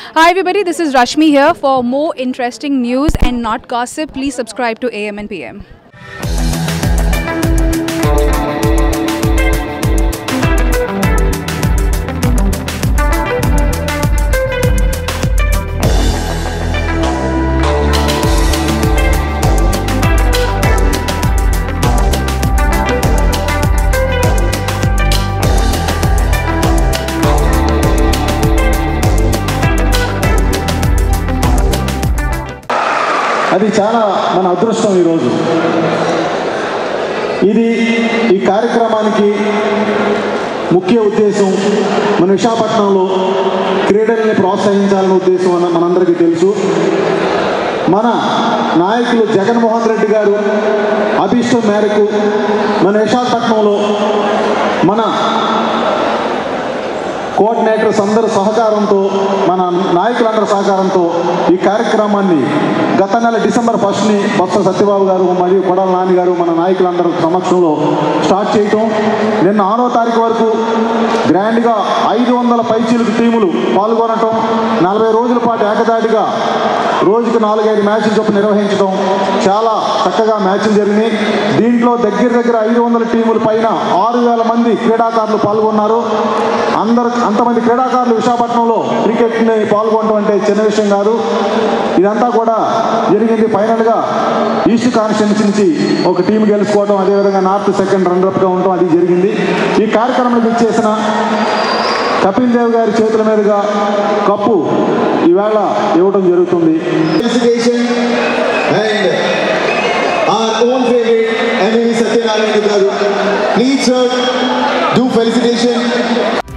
Hi, everybody. This is Rashmi here. For more interesting news and not gossip, please subscribe to AM and PM. అది చాలా మన అదృష్టం ఈరోజు ఇది ఈ కార్యక్రమానికి ముఖ్య ఉద్దేశం మన విశాఖపట్నంలో క్రీడల్ని ప్రోత్సహించాలనే ఉద్దేశం అన్న మనందరికీ తెలుసు మన నాయకులు జగన్మోహన్ రెడ్డి గారు అభిష్టం మేరకు మన విశాఖపట్నంలో మన కోఆర్డినేటర్స్ అందరి సహకారంతో మన నాయకులందరి సహకారంతో ఈ కార్యక్రమాన్ని గత నెల డిసెంబర్ ఫస్ట్ని బొత్స సత్యబాబు గారు మరియు కొడాల నాని గారు మన నాయకులందరి సమక్షంలో స్టార్ట్ చేయటం నిన్న ఆరో తారీఖు వరకు గ్రాండ్గా ఐదు వందల పైచీలకు టీములు పాల్గొనటం నలభై రోజుల పాటు ఏకదాటిగా రోజుకు నాలుగైదు మ్యాచ్లు చొప్పున నిర్వహించడం చాలా చక్కగా మ్యాచ్లు జరిగినాయి దీంట్లో దగ్గర దగ్గర ఐదు వందల టీముల పైన ఆరు వేల మంది క్రీడాకారులు పాల్గొన్నారు అందరు అంతమంది క్రీడాకారులు విశాఖపట్నంలో క్రికెట్ని పాల్గొనడం అంటే చిన్న విషయం కాదు ఇదంతా కూడా జరిగింది ఫైనల్గా ఈస్ట్ కాన్స్టిట్యున్సీ నుంచి ఒక టీం గెలుచుకోవడం అదేవిధంగా నార్త్ సెకండ్ రన్నర్గా ఉండటం అది జరిగింది ఈ కార్యక్రమానికి ఇచ్చేసిన కపిల్ దేవ్ గారి చేతుల మీదుగా కప్పు ఈవేళ ఇవ్వడం జరుగుతుంది felicitation and our own favorite MVV Satyanarayana Garu. Please sir, do felicitation.